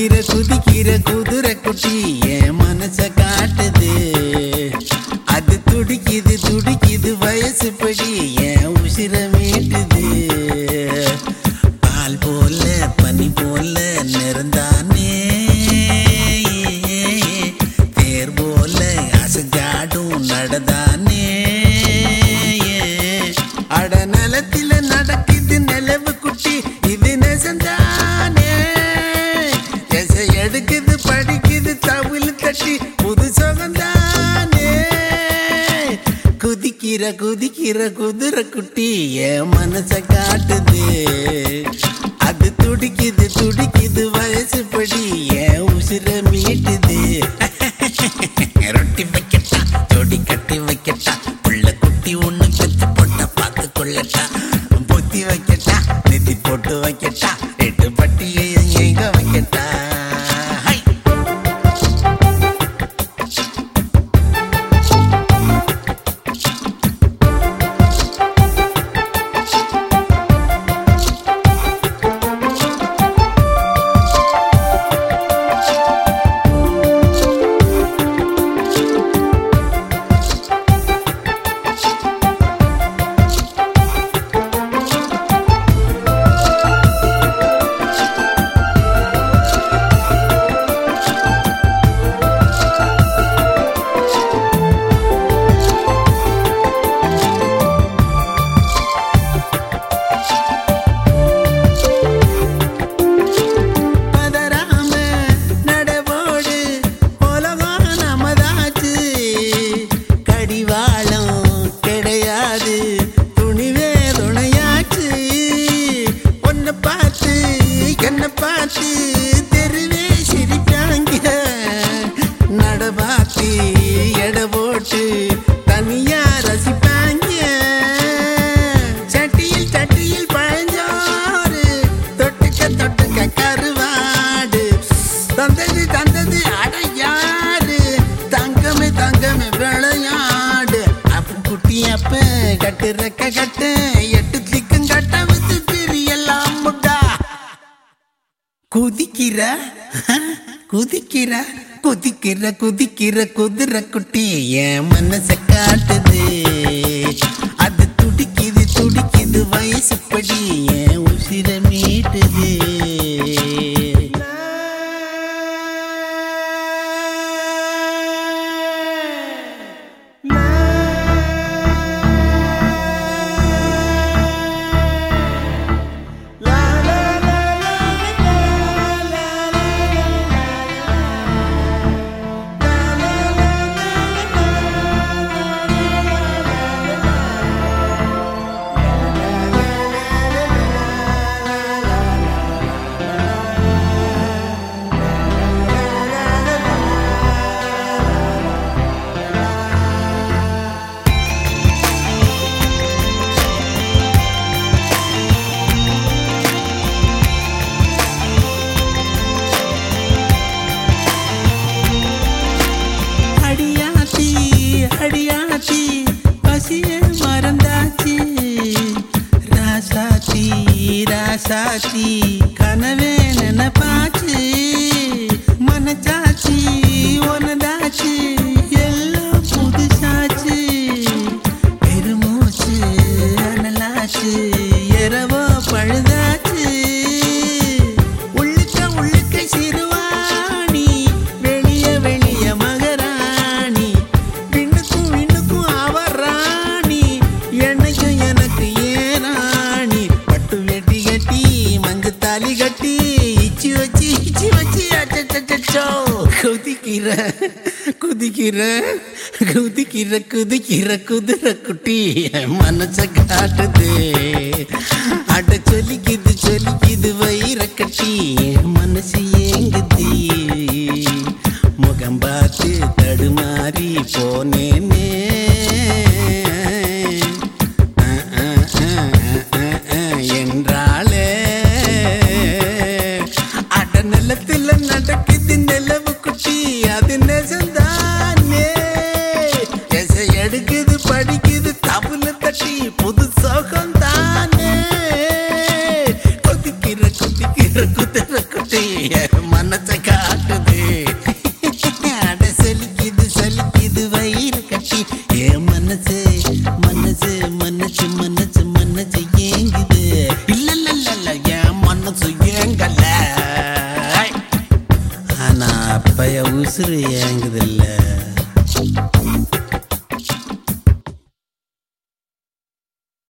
குதிக்கிற குதிக்கிற குதிரை குட்டி என் மனச காட்டுது அது துடிக்குது துடிக்குது வயசு படி என் உசிர மீட்டுது பால் போல பனி போல நிறந்தானே தேர் போல அசைஞ்சாடும் நடந்தானே அட நிலத்தில நடக்குது நிலவு குட்டி இது நெசந்தானே எசை எடுக்குது படிக்குது தவில் தட்டி புது சுகந்தானே குதிக்கிற குதிக்கிற குதிரை குட்டி என் மனச காட்டுது அது துடிக்குது துடிக்குது வயசு படி என் உசிர மீட்டுது ரொட்டி வைக்கட்டா ஜோடி கட்டி வைக்கட்டா புள்ள குட்டி ஒண்ணு பெத்து போட்ட பார்த்து கொள்ளட்டா பொத்தி வைக்கட்டா நெத்தி போட்டு வைக்கட்டா எட்டு பட்டியை எங்க வைக்கட்டா ஹை பதறாம நடவோடு உலகம் நமதாச்சு கடிவாளம் கிடையாது துணிவே துணையாச்சு ஒன்ன பார்த்து என்ன பார்த்து தெருவே சிரிப்பாங்க நட பார்த்து எடை போட்டு தனியா ரசிப்பாங்க சட்டியில் சட்டியில் பழஞ்சோறு தொட்டுக்க தொட்டுக்க கருவாடு தந்தது தந்தது அடையாடு தங்கமே தங்கமே விளையாடு அப்ப குட்டி அப்ப கட்டு ரெக்க கட்டு எட்டு திக்கும் கட்ட வித்து பிரியெல்லாம் முட்டா குதிக்கிற ஆ? குதிக்கிற குதிக்கிற குதிக்கிற குதிரை குட்டி என் மனச காட்டுது அது துடிக்குது துடிக்குது வயசு படி என் உசிர மீட்டுது அடியாத்தி அடியாத்தி பசிய மறந்தாச்சு ராசாத்தி ராசாத்தி கனவே நினைப்பாச்சு மனச்சாச்சு ஒனதாச்சு எல்லாம் புதுசாச்சு பெருமூச்சு அனலாச்சு இரவோ பழுதாச்சு உள்ளுக்க உள்ளுக்க சிறுவாணி வெளிய வெளிய மகராணி விண்ணுக்கும் விண்ணுக்கும் அவர் ராணி என்னைக்கும் எனக்கு ஏராணி பட்டு வெட்டி கட்டி மஞ்ச தாலி கட்டி இச்சி வச்சு இச்சி வச்சு அச்சச்சோ குதிக்கிற குதிக்கிற குதிக்கிற குதிக்கிற குதிரை குட்டி என் மனச காட்டுது அட சொல்லிக்குது சொல்லிக்குது வயிற கட்டி என் மனசு ஏங்குது முகம் பார்த்து தடுமாறி போனேனே அஹ், அஹ், அஹ், அஹ், அஹ் என்றாளே அட நிலத்துல நடக்குது நிலவு குட்டி அது நெசந்தானே எசை எடுக்குது படிக்குது தபுல தட்டி புது சோகம் தானே கொதிக்கிற கொதிக்கிற குதிரை உசுறு ஏங்குதில்ல